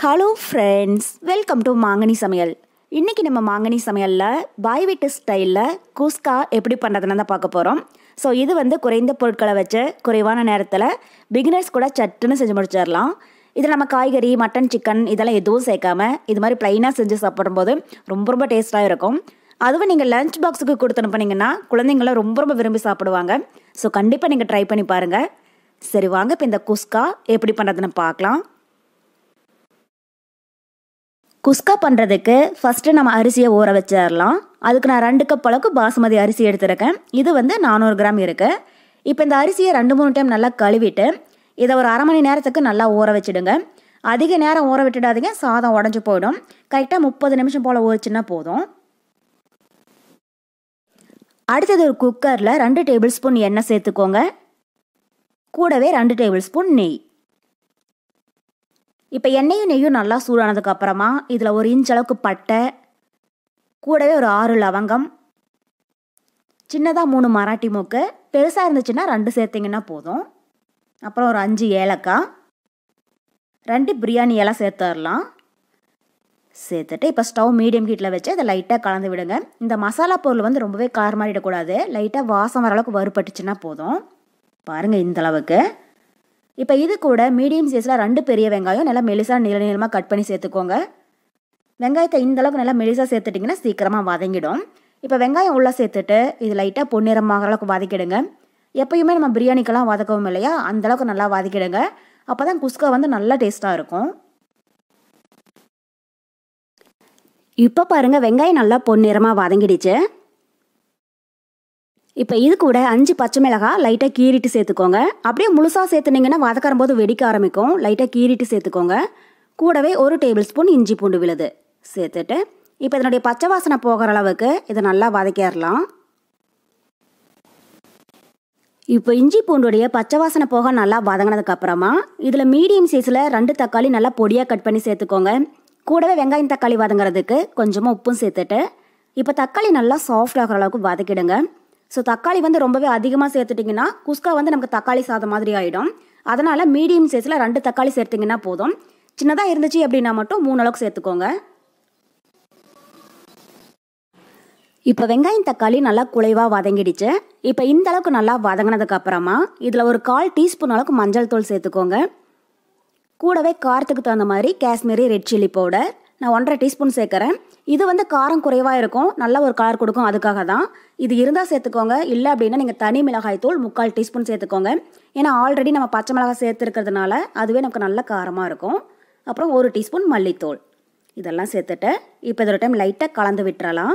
hello friends welcome to மாங்கனி சமையல் இன்றைக்கி நம்ம மாங்கனி சமையலில் பாய் வீட்டு ஸ்டைலில் குஸ்கா எப்படி பண்ணுறதுன்னு தான் பார்க்க போகிறோம் ஸோ இது வந்து குறைந்த பொருட்களை வச்சு குறைவான நேரத்தில் பிகினர்ஸ் கூட சட்டுன்னு செஞ்சு முடிச்சிடலாம் இதில் நம்ம காய்கறி மட்டன் சிக்கன் இதெல்லாம் எதுவும் சேர்க்காம இது மாதிரி ப்ளைனாக செஞ்சு சாப்பிடும்போது ரொம்ப ரொம்ப டேஸ்ட்டாக இருக்கும் அதுவும் நீங்கள் லஞ்ச் பாக்ஸுக்கு கொடுத்து அனுப்புனீங்கன்னா குழந்தைங்களும் ரொம்ப ரொம்ப விரும்பி சாப்பிடுவாங்க ஸோ கண்டிப்பாக நீங்கள் ட்ரை பண்ணி பாருங்கள் சரி வாங்க இப்போ இந்த குஸ்கா எப்படி பண்ணுறதுன்னு பார்க்கலாம் குஸ்கா பண்ணுறதுக்கு ஃபஸ்ட்டு நம்ம அரிசியை ஊற வச்சிடலாம் அதுக்கு நான் ரெண்டு கப் அளவுக்கு பாசுமதி அரிசி எடுத்திருக்கேன் இது வந்து நானூறு கிராம் இருக்குது இப்போ இந்த அரிசியை ரெண்டு மூணு டைம் நல்லா கழுவிட்டு இதை ஒரு அரை மணி நேரத்துக்கு நல்லா ஊற வச்சுடுங்க அதிக நேரம் ஊற விட்டுடாதீங்க சாதம் உடஞ்சி போயிடும் கரெக்டாக முப்பது நிமிஷம் போல் ஊறிச்சுன்னா போதும் அடுத்தது ஒரு குக்கரில் ரெண்டு டேபிள் ஸ்பூன் எண்ணெய் சேர்த்துக்கோங்க கூடவே ரெண்டு டேபிள் ஸ்பூன் நெய் இப்போ எண்ணெயும் நெய்யும் நல்லா சூடானதுக்கு அப்புறமா இதில் ஒரு இன்ச் அளவுக்கு பட்டை கூடவே ஒரு ஆறு லவங்கம் சின்னதாக மூணு மராட்டி மூக்கு பெருசாக இருந்துச்சுன்னா ரெண்டு சேர்த்திங்கன்னா போதும் அப்புறம் ஒரு அஞ்சு ஏலக்காய் ரெண்டு பிரியாணி இலை சேர்த்துடலாம் சேர்த்துட்டு இப்போ ஸ்டவ் மீடியம் ஹீட்டில் வச்சு அதை லைட்டாக கலந்து விடுங்க இந்த மசாலா பொருள் வந்து ரொம்பவே கார் மாறிடக்கூடாது லைட்டாக வாசம் வர அளவுக்கு வறுபட்டுச்சுன்னா போதும் பாருங்கள் இந்த அளவுக்கு இப்போ இது கூட மீடியம் சைஸில் ரெண்டு பெரிய வெங்காயம் நல்லா மெலிசாக நீள நீளமாக கட் பண்ணி சேர்த்துக்கோங்க வெங்காயத்தை இந்த அளவுக்கு நல்லா மெலிசாக சேர்த்துட்டிங்கன்னா சீக்கிரமாக வதங்கிடும் இப்போ வெங்காயம் உள்ளே சேர்த்துட்டு இது லைட்டாக பொன்னிறமாகிற அளவுக்கு வதக்கிடுங்க எப்பயுமே நம்ம பிரியாணிக்கெல்லாம் வதக்கவும் இல்லையா அந்தளவுக்கு நல்லா வதக்கிடுங்க அப்போ தான் குஸ்கா வந்து நல்லா டேஸ்ட்டாக இருக்கும் இப்போ பாருங்கள் வெங்காயம் நல்லா பொன்னிறமாக வதங்கிடுச்சு இப்போ இது கூட அஞ்சு பச்சை மிளகாய் லைட்டாக கீறிட்டு சேர்த்துக்கோங்க அப்படியே முழுசாக சேர்த்துனீங்கன்னா வதக்கறம் போது வெடிக்க ஆரம்பிக்கும் லைட்டாக கீறிட்டு சேர்த்துக்கோங்க கூடவே ஒரு டேபிள் ஸ்பூன் இஞ்சி பூண்டு விழுது சேர்த்துட்டு இப்போ இதனுடைய பச்சை வாசனை போகிற அளவுக்கு இதை நல்லா வதக்கிடலாம் இப்போ இஞ்சி பூண்டுடைய பச்சை வாசனை போக நல்லா வதங்கினதுக்கு அப்புறமா இதில் மீடியம் சைஸில் ரெண்டு தக்காளி நல்லா பொடியாக கட் பண்ணி சேர்த்துக்கோங்க கூடவே வெங்காயம் தக்காளி வதங்குறதுக்கு கொஞ்சமாக உப்பும் சேர்த்துட்டு இப்போ தக்காளி நல்லா சாஃப்ட் ஆகிற அளவுக்கு வதக்கிடுங்க ஸோ தக்காளி வந்து ரொம்பவே அதிகமாக சேர்த்துட்டிங்கன்னா குஸ்கா வந்து நமக்கு தக்காளி சாதம் மாதிரி ஆகிடும் அதனால் மீடியம் சைஸில் ரெண்டு தக்காளி சேர்த்திங்கன்னா போதும் சின்னதாக இருந்துச்சு அப்படின்னா மட்டும் மூணு அளவுக்கு சேர்த்துக்கோங்க இப்போ வெங்காயம் தக்காளி நல்லா குலைவாக வதங்கிடுச்சு இப்போ இந்த அளவுக்கு நல்லா வதங்கினதுக்கு அப்புறமா இதில் ஒரு கால் டீஸ்பூன் அளவுக்கு மஞ்சள் தூள் சேர்த்துக்கோங்க கூடவே காரத்துக்கு தகுந்த மாதிரி காஷ்மீரி ரெட் சில்லி பவுடர் நான் ஒன்றரை டீஸ்பூன் சேர்க்குறேன் இது வந்து காரம் குறைவாக இருக்கும் நல்ல ஒரு கலர் கொடுக்கும் அதுக்காக தான் இது இருந்தால் சேர்த்துக்கோங்க இல்லை அப்படின்னா நீங்கள் தனி மிளகாய் தூள் முக்கால் டீஸ்பூன் சேர்த்துக்கோங்க ஏன்னா ஆல்ரெடி நம்ம பச்சை மிளகாய் சேர்த்துருக்கிறதுனால அதுவே நமக்கு நல்ல காரமாக இருக்கும் அப்புறம் ஒரு டீஸ்பூன் மல்லித்தூள் இதெல்லாம் சேர்த்துட்டு இப்போ இதோட டைம் லைட்டாக கலந்து விட்டுறலாம்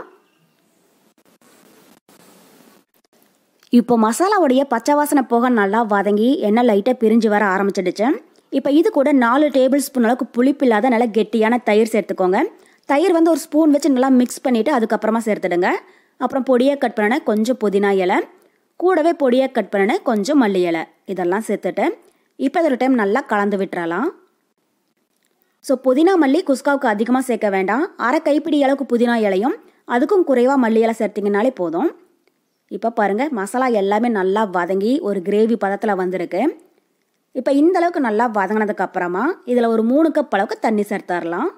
இப்போ மசாலாவுடைய பச்சை வாசனை போக நல்லா வதங்கி எண்ணெய் லைட்டாக பிரிஞ்சு வர ஆரம்பிச்சிடுச்சு இப்போ இது கூட நாலு டேபிள் ஸ்பூன் அளவுக்கு புளிப்பு இல்லாத நல்லா கெட்டியான தயிர் சேர்த்துக்கோங்க தயிர் வந்து ஒரு ஸ்பூன் வச்சு நல்லா மிக்ஸ் பண்ணிவிட்டு அதுக்கப்புறமா சேர்த்துடுங்க அப்புறம் பொடியாக கட் பண்ணின கொஞ்சம் புதினா இலை கூடவே பொடியாக கட் பண்ணின கொஞ்சம் மல்லி இலை இதெல்லாம் சேர்த்துட்டு இப்போ ஒரு டைம் நல்லா கலந்து விட்டுறலாம் ஸோ புதினா மல்லி குஸ்காவுக்கு அதிகமாக சேர்க்க வேண்டாம் அரை கைப்பிடி அளவுக்கு புதினா இலையும் அதுக்கும் குறைவாக மல்லி இலை சேர்த்திங்கனாலே போதும் இப்போ பாருங்கள் மசாலா எல்லாமே நல்லா வதங்கி ஒரு கிரேவி பதத்தில் வந்திருக்கு இப்போ இந்த அளவுக்கு நல்லா வதங்கினதுக்கு அப்புறமா இதில் ஒரு மூணு கப் அளவுக்கு தண்ணி சேர்த்துடலாம்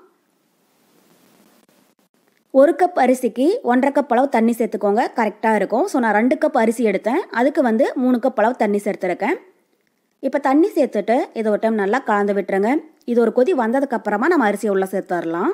ஒரு கப் அரிசிக்கு ஒன்றரை கப் அளவு தண்ணி சேர்த்துக்கோங்க கரெக்டாக இருக்கும் ஸோ நான் ரெண்டு கப் அரிசி எடுத்தேன் அதுக்கு வந்து மூணு கப் அளவு தண்ணி சேர்த்துருக்கேன் இப்போ தண்ணி சேர்த்துட்டு இதை ஒரு டைம் நல்லா கலந்து விட்டுருங்க இது ஒரு கொதி வந்ததுக்கு அப்புறமா நம்ம அரிசியை உள்ளே சேர்த்துடலாம்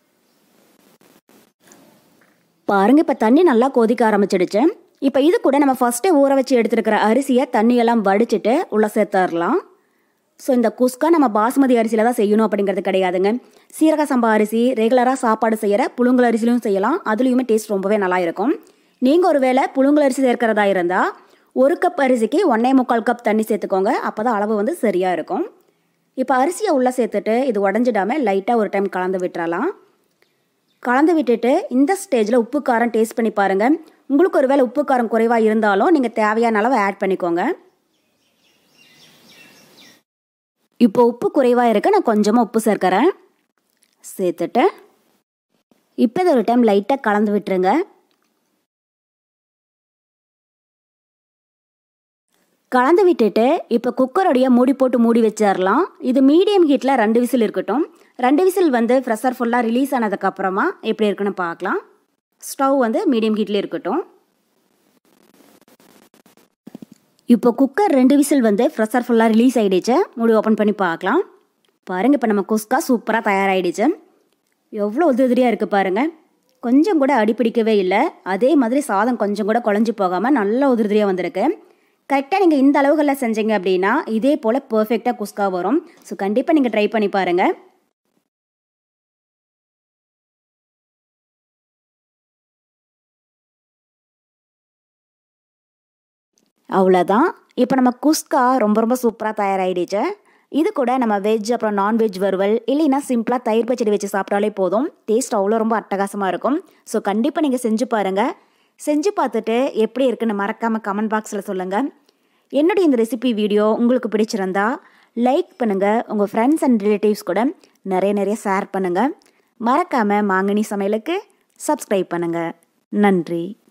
பாருங்கள் இப்போ தண்ணி நல்லா கொதிக்க ஆரம்பிச்சிடுச்சு இப்போ இது கூட நம்ம ஃபஸ்ட்டே ஊற வச்சு எடுத்துருக்கிற அரிசியை தண்ணியெல்லாம் வடிச்சிட்டு உள்ளே சேர்த்துடலாம் ஸோ இந்த குஸ்கா நம்ம பாசுமதி அரிசியில் தான் செய்யணும் அப்படிங்கிறது கிடையாதுங்க சீரக சம்பா அரிசி ரெகுலராக சாப்பாடு செய்கிற புழுங்கல் அரிசிலையும் செய்யலாம் அதுலேயுமே டேஸ்ட் ரொம்பவே நல்லா இருக்கும் நீங்கள் ஒரு வேளை புழுங்கல் அரிசி சேர்க்கிறதா இருந்தால் ஒரு கப் அரிசிக்கு ஒன்றே முக்கால் கப் தண்ணி சேர்த்துக்கோங்க அப்போ தான் அளவு வந்து சரியாக இருக்கும் இப்போ அரிசியை உள்ளே சேர்த்துட்டு இது உடஞ்சிடாமல் லைட்டாக ஒரு டைம் கலந்து விட்டுறலாம் கலந்து விட்டுட்டு இந்த ஸ்டேஜில் உப்பு காரம் டேஸ்ட் பண்ணி பாருங்கள் உங்களுக்கு ஒரு வேளை உப்பு காரம் குறைவாக இருந்தாலும் நீங்கள் தேவையான அளவு ஆட் பண்ணிக்கோங்க இப்போ உப்பு குறைவாக இருக்க நான் கொஞ்சமாக உப்பு சேர்க்குறேன் சேர்த்துட்டு இப்போ இதை ஒரு டைம் லைட்டாக கலந்து விட்டுருங்க கலந்து விட்டுட்டு இப்போ குக்கருடைய மூடி போட்டு மூடி வச்சிடலாம் இது மீடியம் ஹீட்டில் ரெண்டு விசில் இருக்கட்டும் ரெண்டு விசில் வந்து ப்ரெஷர் ஃபுல்லாக ரிலீஸ் ஆனதுக்கப்புறமா எப்படி இருக்குன்னு பார்க்கலாம் ஸ்டவ் வந்து மீடியம் ஹீட்லேயே இருக்கட்டும் இப்போ குக்கர் ரெண்டு விசில் வந்து ப்ரெஷர் ஃபுல்லாக ரிலீஸ் ஆகிடுச்சு மூடி ஓப்பன் பண்ணி பார்க்கலாம் பாருங்கள் இப்போ நம்ம குஸ்கா சூப்பராக தயாராகிடுச்சு எவ்வளோ உதிரி உதிரியாக இருக்குது பாருங்கள் கொஞ்சம் கூட அடிப்பிடிக்கவே இல்லை அதே மாதிரி சாதம் கொஞ்சம் கூட குழஞ்சி போகாமல் நல்லா உதிரியாக வந்திருக்கு கரெக்டாக நீங்கள் இந்த அளவுகளில் செஞ்சீங்க அப்படின்னா இதே போல் பர்ஃபெக்டாக குஸ்கா வரும் ஸோ கண்டிப்பாக நீங்கள் ட்ரை பண்ணி பாருங்கள் அவ்வளோதான் இப்போ நம்ம குஸ்கா ரொம்ப ரொம்ப சூப்பராக தயாராகிடுச்சு இது கூட நம்ம வெஜ் அப்புறம் நான்வெஜ் வறுவல் இல்லைன்னா சிம்பிளாக தயிர் பச்சடி வச்சு சாப்பிட்டாலே போதும் டேஸ்ட் அவ்வளோ ரொம்ப அட்டகாசமாக இருக்கும் ஸோ கண்டிப்பாக நீங்கள் செஞ்சு பாருங்கள் செஞ்சு பார்த்துட்டு எப்படி இருக்குன்னு மறக்காமல் கமெண்ட் பாக்ஸில் சொல்லுங்கள் என்னுடைய இந்த ரெசிபி வீடியோ உங்களுக்கு பிடிச்சிருந்தா லைக் பண்ணுங்கள் உங்கள் ஃப்ரெண்ட்ஸ் அண்ட் ரிலேட்டிவ்ஸ் கூட நிறைய நிறைய ஷேர் பண்ணுங்கள் மறக்காமல் மாங்கனி சமையலுக்கு சப்ஸ்கிரைப் பண்ணுங்கள் நன்றி